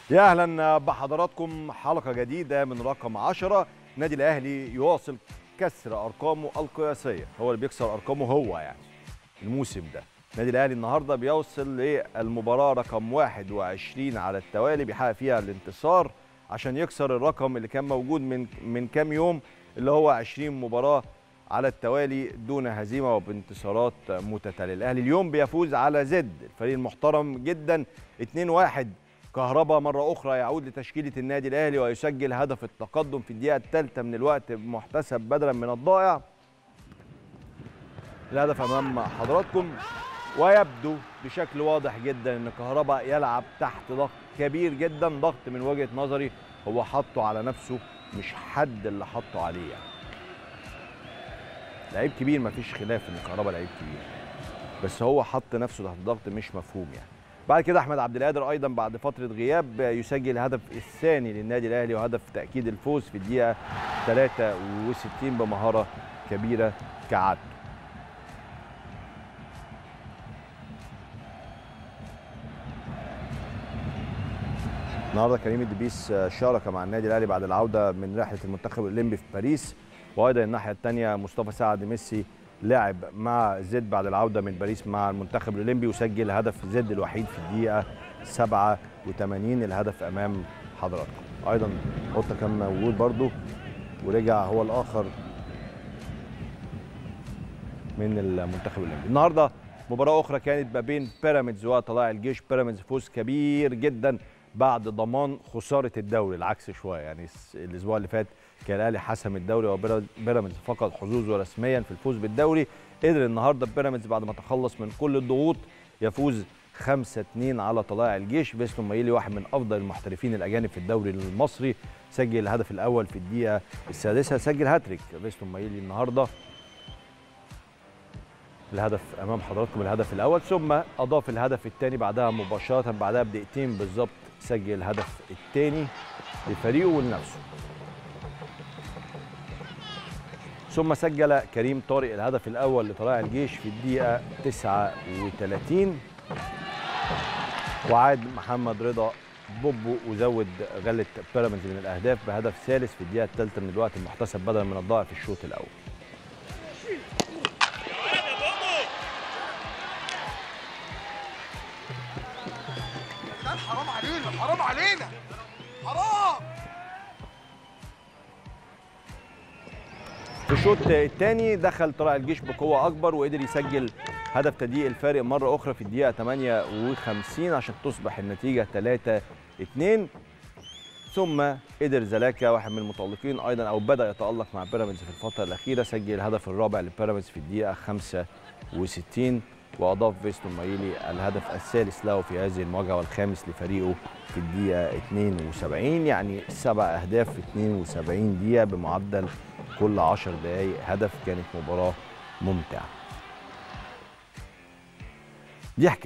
يا اهلا بحضراتكم حلقه جديده من رقم 10 نادي الاهلي يواصل كسر ارقامه القياسيه هو اللي بيكسر ارقامه هو يعني الموسم ده نادي الاهلي النهارده بيوصل للمباراه رقم 21 على التوالي بيحقق فيها الانتصار عشان يكسر الرقم اللي كان موجود من من كام يوم اللي هو 20 مباراه على التوالي دون هزيمه وبانتصارات متتاليه الاهلي اليوم بيفوز على زد الفريق المحترم جدا 2-1 كهربا مرة أخرى يعود لتشكيلة النادي الأهلي ويسجل هدف التقدم في الدقيقة الثالثة من الوقت محتسب بدلا من الضائع الهدف أمام حضراتكم ويبدو بشكل واضح جدا أن كهربا يلعب تحت ضغط كبير جدا ضغط من وجهة نظري هو حطه على نفسه مش حد اللي حطه عليه يعني. لعيب كبير مفيش خلاف ان كهربا لعيب كبير بس هو حط نفسه تحت ضغط مش مفهوم يعني بعد كده احمد عبد القادر ايضا بعد فتره غياب يسجل الهدف الثاني للنادي الاهلي وهدف تاكيد الفوز في الدقيقه 63 بمهاره كبيره كعادته النهارده كريم الدبيس شارك مع النادي الاهلي بعد العوده من رحله المنتخب الاولمبي في باريس وايضا الناحيه الثانيه مصطفى سعد ميسي لعب مع زد بعد العوده من باريس مع المنتخب الاولمبي وسجل هدف زد الوحيد في الدقيقه 87 الهدف امام حضراتكم ايضا قطه كان موجود برده ورجع هو الاخر من المنتخب الاولمبي النهارده مباراه اخرى كانت ما بين بيراميدز وطلائع الجيش بيراميدز فوز كبير جدا بعد ضمان خساره الدوري العكس شويه يعني الاسبوع اللي فات كان الاهلي حسم الدوري وبيراميدز فقد حظوظه رسميا في الفوز بالدوري قدر النهارده بيراميدز بعد ما تخلص من كل الضغوط يفوز 5 2 على طلائع الجيش فيستون مايلي واحد من افضل المحترفين الاجانب في الدوري المصري سجل الهدف الاول في الدقيقه السادسه سجل هاتريك فيستون مايلي النهارده الهدف امام حضراتكم الهدف الاول ثم اضاف الهدف الثاني بعدها مباشره بعدها بدقيقتين بالظبط سجل الهدف الثاني لفريقه ولنفسه ثم سجل كريم طارق الهدف الاول لطلائع الجيش في الدقيقه 39 وعاد محمد رضا بوبو وزود غله بيراميدز من الاهداف بهدف ثالث في الدقيقه الثالثه من الوقت المحتسب بدلا من الضائع في الشوط الاول حرام علينا حرام علينا حرام في الشوط الثاني دخل طلائع الجيش بقوه اكبر وقدر يسجل هدف تضييق الفارق مره اخرى في الدقيقه 58 عشان تصبح النتيجه 3 2 ثم قدر زلاكا واحد من المتالقين ايضا او بدا يتالق مع بيراميدز في الفتره الاخيره سجل الهدف الرابع لبيراميدز في الدقيقه 65 واضاف فيستون مايلي الهدف الثالث له في هذه المواجهه والخامس لفريقه في الدقيقه 72 يعني سبع اهداف في 72 دقيقه بمعدل كل 10 دقائق هدف كانت مباراه ممتعه دي حكايه